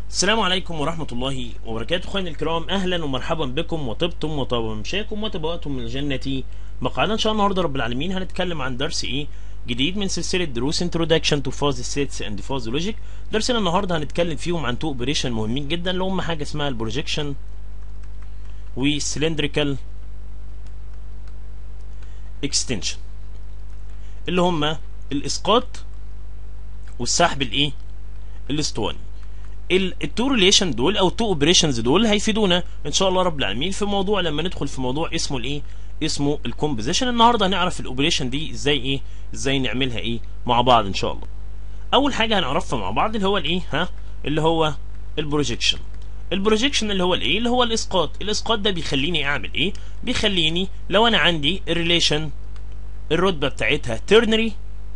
السلام عليكم ورحمة الله وبركاته اخواني الكرام اهلا ومرحبا بكم وطبتم وطاب مشاكم وتبوأتم من الجنة مقعدا ان شاء الله النهارده رب العالمين هنتكلم عن درس ايه جديد من سلسلة دروس Introduction to Fuzzy Sets and Fuzzy Logic درسنا النهارده هنتكلم فيهم عن تو اوبريشن مهمين جدا اللي هم حاجة اسمها البروجيكشن وسلندريكال اكستنشن اللي هم الاسقاط والسحب الايه الاسطواني التو ريليشن دول او التو اوبريشنز دول هيفيدونا ان شاء الله رب العالمين في موضوع لما ندخل في موضوع اسمه الايه اسمه الكومبوزيشن النهارده هنعرف الاوبريشن دي ازاي ايه ازاي نعملها ايه مع بعض ان شاء الله اول حاجه هنعرفها مع بعض اللي هو الايه ها اللي هو البروجيكشن البروجيكشن اللي هو الايه اللي هو الاسقاط الاسقاط ده بيخليني اعمل ايه بيخليني لو انا عندي الريليشن الرتبه بتاعتها تيرنري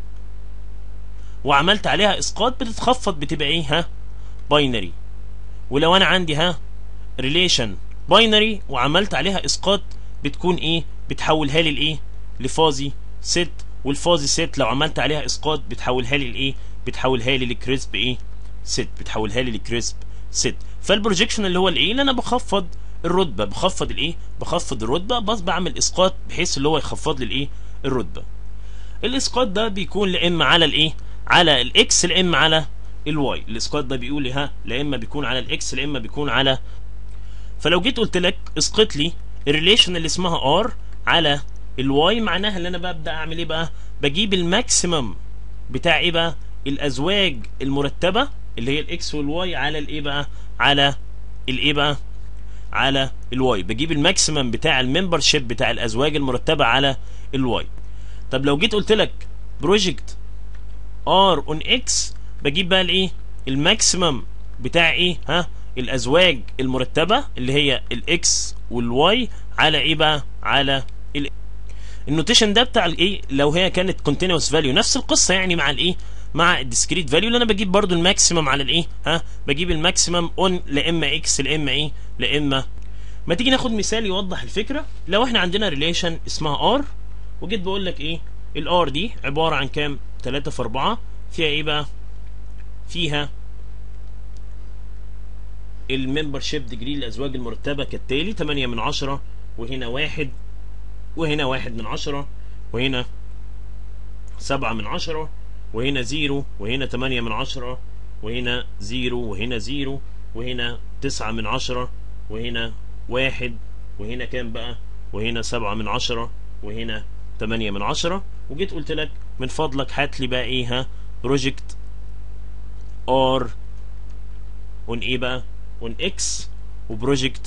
وعملت عليها اسقاط بتتخفض بتبقى ايه ها باينري ولو انا عندي ها ريليشن باينري وعملت عليها اسقاط بتكون ايه بتحولها لي لايه لفازي ست والفازي ست لو عملت عليها اسقاط بتحولها لي لايه بتحولها لي لكريسب ايه ست بتحولها لي لكريسب ست فالبروجيكشن اللي هو الايه اللي انا بخفض الرتبه بخفض الايه بخفض الرتبه بس بعمل اسقاط بحيث اللي هو يخفض لي الايه الرتبه الاسقاط ده بيكون لا اما على الايه على الاكس لا اما على الواي الاسقاط ده بيقول لي ها لا اما بيكون على الاكس لا اما بيكون على فلو جيت قلت لك اسقط لي الريليشن اللي اسمها ار على الواي معناها ان انا ببدا اعمل ايه بقى بجيب الماكسيمم بتاع ايه بقى الازواج المرتبه اللي هي الاكس والواي على الايه بقى على الايه بقى على الواي بجيب الماكسيمم بتاع الممبر شيب بتاع الازواج المرتبه على الواي طب لو جيت قلت لك بروجكت ار اون اكس بجيب بقى الايه الماكسيمم بتاع ايه ها الازواج المرتبه اللي هي الاكس والواي على ايه بقى على ال النوتيشن ده بتاع الايه لو هي كانت كونتينوس فاليو نفس القصه يعني مع الايه مع الديسكريت فاليو اللي انا بجيب برضو الماكسيمم على الايه ها بجيب الماكسيمم اون لا اما اكس لا اما ايه لا اما ما تيجي ناخد مثال يوضح الفكره لو احنا عندنا ريليشن اسمها ار وجيت بقول لك ايه الار دي عباره عن كام 3 في 4 فيها ايه بقى فيها الممبر شيب ديجري للازواج المرتبه كالتالي 8 من 10 وهنا واحد وهنا واحد من 10 وهنا 7 من 10 وهنا زيرو وهنا 8 من 10 وهنا زيرو وهنا زيرو وهنا 9 من 10 وهنا واحد وهنا كام بقى وهنا 7 من 10 وهنا 8 من 10 وجيت قلت لك من فضلك هات لي بقى ايه ها بروجكت ار اون ايه بقى اون اكس وبروجكت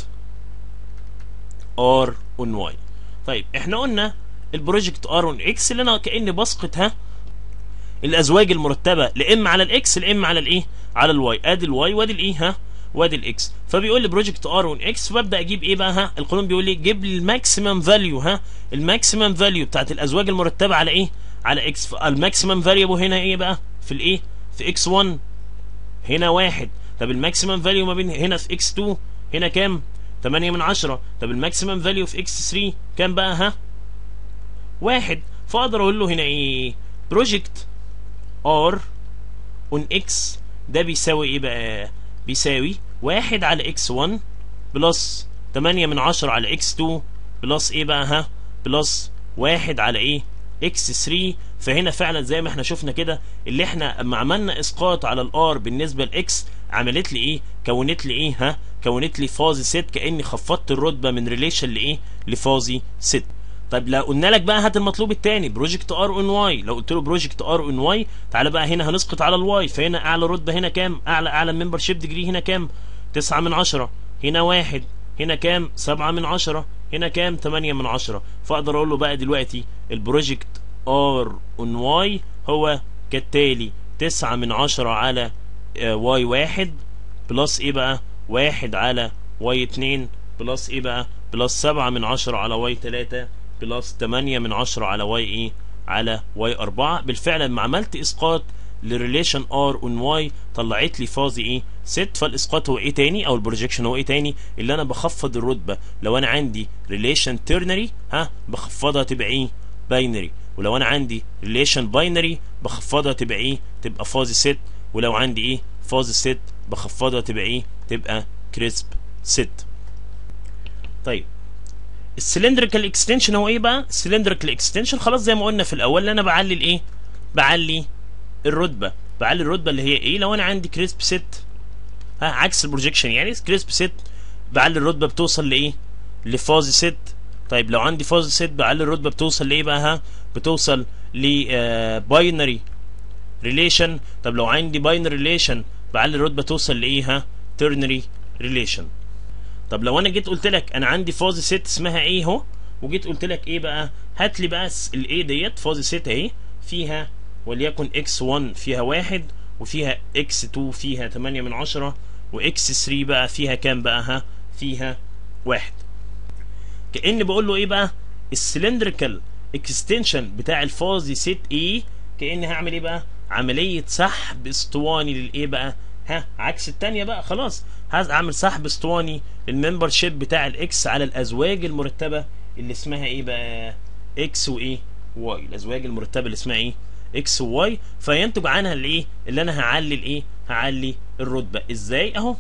ار اون واي طيب احنا قلنا البروجكت ار اون اكس اللي انا كاني بسقط ها الازواج المرتبه لا اما على الاكس لا اما على الايه على الواي ادي الواي وادي الايه ها وادي الاكس فبيقول لي بروجكت ار اون اكس فببدا اجيب ايه بقى ها القانون بيقول لي جيب لي الماكسيمم فاليو ها الماكسيمم فاليو بتاعت الازواج المرتبه على ايه على اكس الماكسيمم فاليو هنا ايه بقى في الايه في اكس 1 هنا واحد طب الماكسيمم فاليو ما بين هنا في اكس 2 هنا كام 8 من 10 طب الماكسيمم فاليو في اكس 3 كام بقى ها واحد فاقدر اقول له هنا ايه بروجكت ار اون اكس ده بيساوي ايه بقى بيساوي واحد على اكس 1 بلس 8 من 10 على اكس 2 بلس ايه بقى ها بلس واحد على ايه اكس 3 فهنا فعلا زي ما احنا شفنا كده اللي احنا اما عملنا اسقاط على الار بالنسبه لاكس عملت لي ايه كونت لي ايه ها كونت لي فازي ست كاني خفضت الرتبه من ريليشن لايه لفازي ست طيب لو قلنا لك بقى هات المطلوب الثاني بروجكت ار اون واي لو قلت له بروجكت ار اون واي تعالى بقى هنا هنسقط على الواي فهنا اعلى رتبه هنا كام اعلى اعلى ممبر شيب ديجري هنا كام 9 من 10 هنا واحد هنا كام 7 من 10 هنا كام 8 من 10 فاقدر اقول له بقى دلوقتي البروجكت ار اون واي هو كالتالي 9 من 10 على واي واحد بلس ايه بقى واحد على واي اتنين بلس ايه بقى بلس 7 من 10 على واي 3 بلس 8 من 10 على واي ايه على واي 4 بالفعل لما عملت اسقاط لريليشن ار اون واي طلعت لي فازي ايه ست فالاسقاط هو ايه تاني او البروجيكشن هو ايه تاني اللي انا بخفض الرتبه لو انا عندي ريليشن تيرنري ها بخفضها تبقى ايه باينري ولو انا عندي ريليشن باينري بخفضها تبقى ايه تبقى فازي ست ولو عندي ايه فاز ست بخفضها تبقى ايه تبقى كريسب ست طيب السلندريكال اكستنشن هو ايه بقى السلندريكال اكستنشن خلاص زي ما قلنا في الاول اللي انا بعلي الايه بعلي الرتبه بعلي الرتبه اللي هي ايه لو انا عندي كريسب ست ها عكس البروجيكشن يعني كريسب ست بعلي الرتبه بتوصل لايه لفاز ست طيب لو عندي فاز ست بعلي الرتبه بتوصل لايه بقى ها بتوصل ل باينري ريليشن طب لو عندي باينري ريليشن بعلي الرتبه توصل لايه ها ترنري ريليشن طب لو انا جيت قلت لك انا عندي فاز ست اسمها ايه اهو وجيت قلت لك ايه بقى هات لي بقى الايه ديت فاز ست اهي فيها وليكن اكس 1 فيها واحد وفيها اكس 2 فيها 8 من 10 واكس 3 بقى فيها كام بقى ها فيها واحد كأن بقول له ايه بقى السلندريكال اكستنشن بتاع الفازي ست ايه كأن هعمل ايه بقى عملية سحب اسطواني للايه بقى ها عكس التانية بقى خلاص هعمل سحب اسطواني للممبر شيب بتاع الاكس على الازواج المرتبة اللي اسمها ايه بقى اكس وايه واي الازواج المرتبة اللي اسمها ايه اكس وواي فينتج عنها الايه اللي انا هعلي الايه هعلي الرتبة ازاي اهو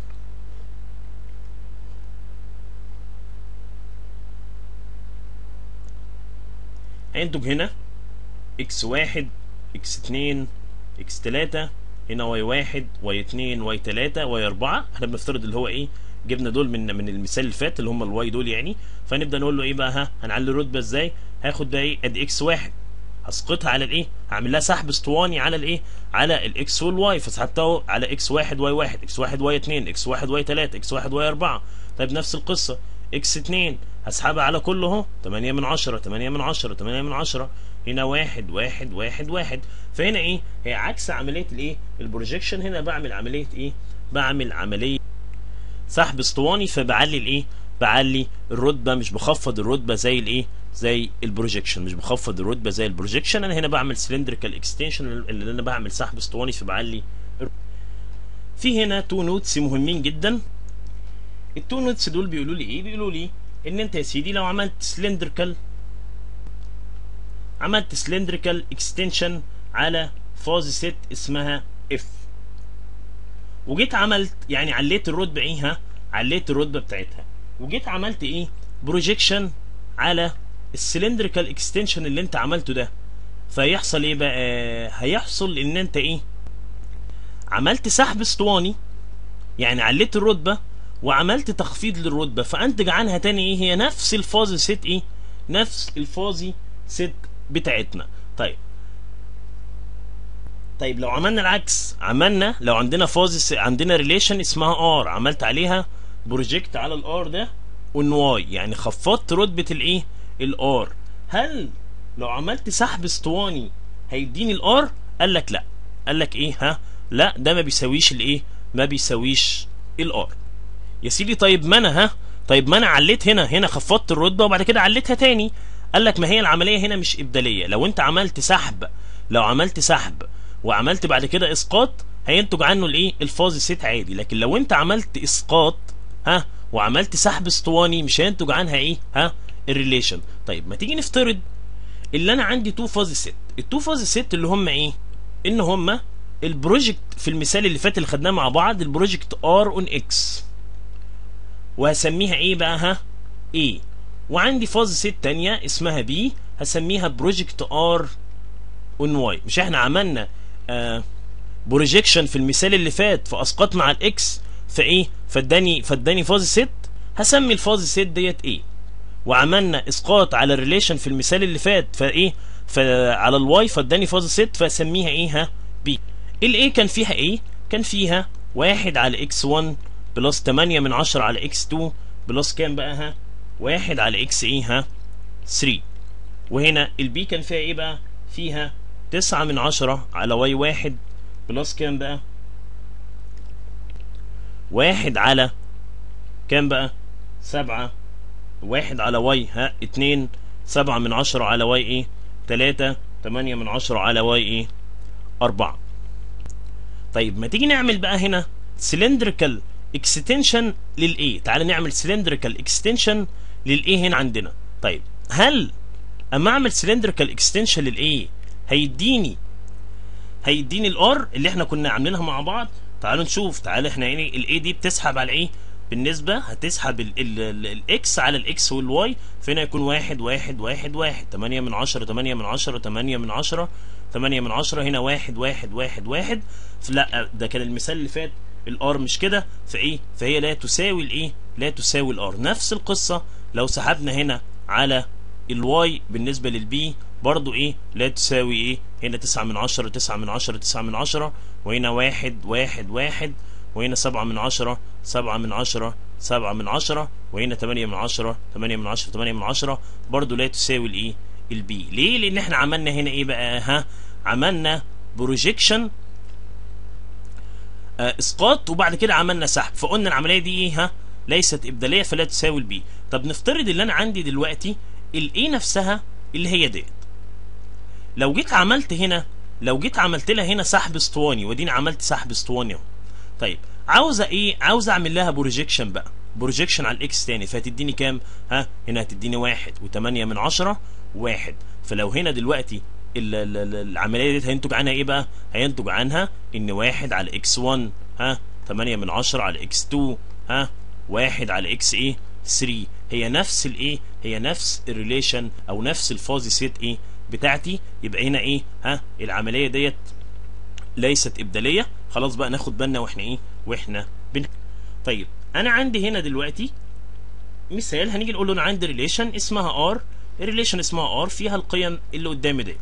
هينتج هنا اكس واحد اكس اتنين اكس تلاتة هنا واي واحد واي اتنين واي تلاتة واي اربعة احنا بنفترض اللي هو ايه جبنا دول من من المثال اللي فات اللي هم الواي دول يعني فنبدا نقول له ايه بقى ها هنعلي الرتبه ازاي هاخد ده ايه ادي اكس واحد هسقطها على الايه هعمل لها سحب اسطواني على الايه على الاكس والواي فسحبتها على اكس واحد واي واحد اكس واحد واي اتنين اكس واحد واي تلاتة اكس واحد واي اربعة طيب نفس القصه اكس اتنين هسحبها على كله اهو 8 من 10 8 من 10 8 من 10 هنا واحد واحد واحد واحد فهنا ايه هي عكس عمليه الايه البروجيكشن هنا بعمل عمليه ايه بعمل عمليه سحب اسطواني فبعلي الايه بعلي الرتبه مش بخفض الرتبه زي الايه زي البروجيكشن مش بخفض الرتبه زي البروجيكشن انا هنا بعمل سلندريكال اكستنشن اللي انا بعمل سحب اسطواني فبعلي في هنا تو نوتس مهمين جدا التو نوتس دول بيقولوا لي ايه بيقولوا لي ان انت يا سيدي لو عملت سلندريكال عملت سلندريكال اكستنشن على فاز ست اسمها اف وجيت عملت يعني عليت الرتبه ايه ها عليت الرتبه بتاعتها وجيت عملت ايه بروجيكشن على السلندريكال اكستنشن اللي انت عملته ده فيحصل ايه بقى هيحصل ان انت ايه عملت سحب اسطواني يعني عليت الرتبه وعملت تخفيض للرتبه فانتج عنها تاني ايه هي نفس الفازي ست ايه نفس الفازي ست بتاعتنا طيب طيب لو عملنا العكس عملنا لو عندنا فازي عندنا ريليشن اسمها ار عملت عليها بروجكت على الار ده اون واي يعني خفضت رتبه الايه الار هل لو عملت سحب اسطواني هيديني الار قال لك لا قال لك ايه ها لا ده ما بيساويش الايه ما بيساويش الار يا سيدي طيب ما انا ها طيب ما انا عليت هنا هنا خفضت الرتبه وبعد كده عليتها تاني قال لك ما هي العمليه هنا مش ابداليه لو انت عملت سحب لو عملت سحب وعملت بعد كده اسقاط هينتج عنه الايه الفاز ست عادي لكن لو انت عملت اسقاط ها وعملت سحب اسطواني مش هينتج عنها ايه ها الريليشن طيب ما تيجي نفترض اللي انا عندي تو فاز ست التو فاز ست اللي هم ايه ان هم البروجكت في المثال اللي فات اللي خدناه مع بعض البروجكت ار اون اكس وهسميها ايه بقى ها ايه وعندي فاز ست تانية اسمها بي هسميها بروجكت ار اون واي مش احنا عملنا آه بروجيكشن في المثال اللي فات فاسقط مع الاكس فايه فاداني فاداني فاز ست هسمي الفاز ست ديت ايه وعملنا اسقاط على الريليشن في المثال اللي فات فايه فعلى الواي فاداني فاز ست فاسميها ايه ها بي الايه كان فيها ايه كان فيها واحد على اكس 1 بلس 8 من 10 على اكس 2 بلس كام بقى ها واحد على اكس ايه ها 3 وهنا البي كان فيها ايه بقى فيها 9 من 10 على واي واحد بلس كام بقى واحد على كام بقى سبعة واحد على واي ها اتنين سبعة من عشرة على واي ايه تلاتة تمانية من عشرة على واي ايه أربعة طيب ما تيجي نعمل بقى هنا سلندريكال اكستنشن للايه تعال نعمل سلندريكال اكستنشن للايه هنا عندنا طيب هل اما اعمل سلندريكال اكستنشن للايه هيديني هيديني الار اللي احنا كنا عاملينها مع بعض تعالوا نشوف تعالوا احنا يعني الاي دي بتسحب على ايه بالنسبة هتسحب الاكس على الاكس والواي فهنا يكون واحد واحد واحد واحد تمانية من عشرة تمانية من عشرة تمانية من عشرة تمانية من عشرة هنا واحد واحد واحد واحد لا ده كان المثال اللي فات الار مش كده فايه فهي لا تساوي الايه لا تساوي الار نفس القصة لو سحبنا هنا على الواي بالنسبة للبي برضو ايه لا تساوي ايه هنا تسعة من عشرة تسعة من عشرة تسعة من عشرة وهنا واحد واحد واحد وهنا سبعة من عشرة سبعة من عشرة سبعة من عشرة وهنا تمانية من عشرة تمانية من عشرة تمانية من عشرة برضو لا تساوي الايه البي ليه لان احنا عملنا هنا ايه بقى ها عملنا بروجيكشن آه اسقاط وبعد كده عملنا سحب فقلنا العمليه دي ايه ها ليست ابداليه فلا تساوي البي طب نفترض اللي انا عندي دلوقتي الاي نفسها اللي هي ديت لو جيت عملت هنا لو جيت عملت لها هنا سحب اسطواني وديني عملت سحب اسطواني اهو طيب عاوزه ايه عاوز اعمل لها بروجيكشن بقى بروجيكشن على الاكس تاني فهتديني كام ها هنا هتديني واحد وتمانية من عشرة واحد فلو هنا دلوقتي ال ال ال العمليه دي هينتج عنها ايه بقى هينتج عنها ان واحد على اكس 1 ها 8 من 10 على اكس 2 ها واحد على اكس ايه 3 هي نفس الايه هي نفس الريليشن او نفس الفازي سيت ايه بتاعتي يبقى هنا ايه ها العمليه ديت ليست ابداليه خلاص بقى ناخد بالنا واحنا ايه واحنا بن طيب انا عندي هنا دلوقتي مثال هنيجي نقول له انا عندي ريليشن اسمها ار الريليشن اسمها ار فيها القيم اللي قدامي دي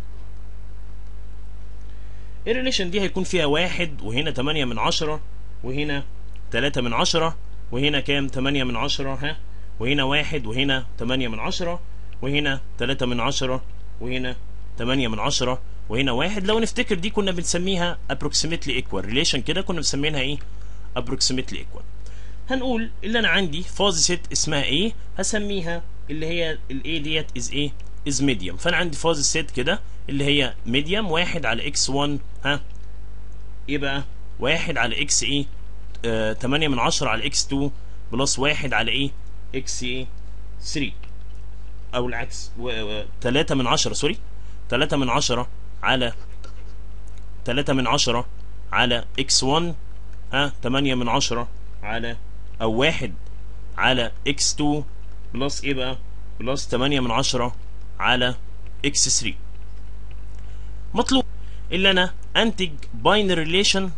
الريليشن دي هيكون فيها واحد وهنا تمانية من عشرة وهنا تلاتة من عشرة وهنا كام تمانية من عشرة ها وهنا واحد وهنا تمانية من عشرة وهنا تلاتة من عشرة وهنا تمانية من عشرة وهنا واحد لو نفتكر دي كنا بنسميها approximately equal relation كده كنا مسمينها ايه approximately equal هنقول اللي انا عندي فاز ست اسمها ايه هسميها اللي هي الاي ديت از ايه از ميديوم فانا عندي فاز ست كده اللي هي ميديوم واحد على اكس 1 ها ايه بقى واحد على اكس ايه آه 8 من 10 على اكس 2 بلس واحد على ايه اكس ايه 3 او العكس 3 من 10 سوري 3 من 10 على 3 من 10 على اكس 1 ها 8 من 10 على او واحد على اكس 2 بلس ايه بقى بلس 8 من 10 على اكس 3 مطلوب اللي انا انتج باينري ريليشن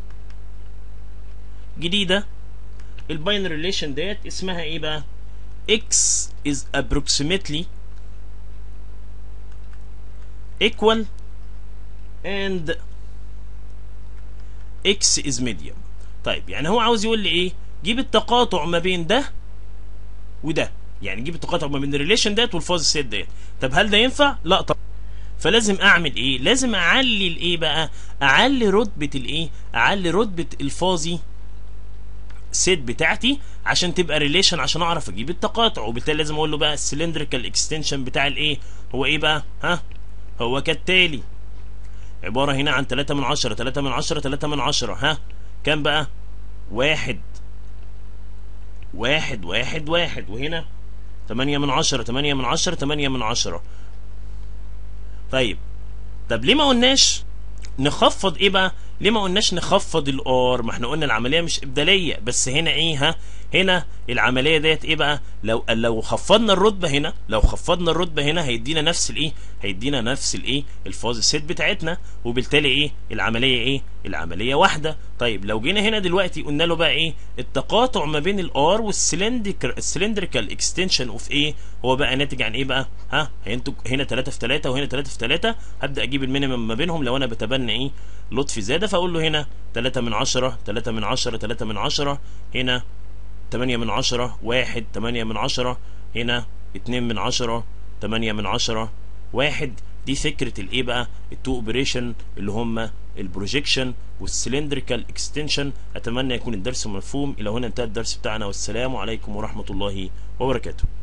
جديده الباينري ريليشن ديت اسمها ايه بقى x is approximately equal and x is medium طيب يعني هو عاوز يقول لي ايه جيب التقاطع ما بين ده وده يعني جيب التقاطع ما بين الريليشن ديت والفاز سيت ديت طب هل ده ينفع لا طبعا فلازم اعمل ايه لازم اعلي الايه بقى اعلي رتبه الايه اعلي رتبه الفازي سيت بتاعتي عشان تبقى ريليشن عشان اعرف اجيب التقاطع وبالتالي لازم اقول له بقى السلندريكال اكستنشن بتاع الايه هو ايه بقى ها هو كالتالي عبارة هنا عن 3 من 10 3 من 10 3 من 10 ها كام بقى واحد واحد واحد واحد وهنا 8 من 10 8 من 10 8 من 10 طيب طب ليه ما قلناش نخفض ايه بقى ليه ما قلناش نخفض الار ما احنا قلنا العمليه مش ابداليه بس هنا ايه ها هنا العمليه ديت ايه بقى لو لو خفضنا الرتبه هنا لو خفضنا الرتبه هنا هيدينا نفس الايه هيدينا نفس الايه الفاز سيت بتاعتنا وبالتالي ايه العمليه ايه العمليه واحده طيب لو جينا هنا دلوقتي قلنا له بقى ايه التقاطع ما بين الار والسلندريكال السلندريكال اكستنشن اوف ايه هو بقى ناتج عن ايه بقى ها هينتج هنا 3 في 3 وهنا 3 في 3 هبدا اجيب المينيمم ما بينهم لو انا بتبنى ايه لطفي زاده فاقول له هنا 3 من 10 3 من 10 3 من 10 هنا 8 من 10 1 8 من 10 هنا 2 من 10 8 من 10 1 دي فكرة الايه بقى التو اوبريشن اللي هم البروجيكشن والسلندريكال اكستنشن اتمنى يكون الدرس مفهوم الى هنا انتهى الدرس بتاعنا والسلام عليكم ورحمة الله وبركاته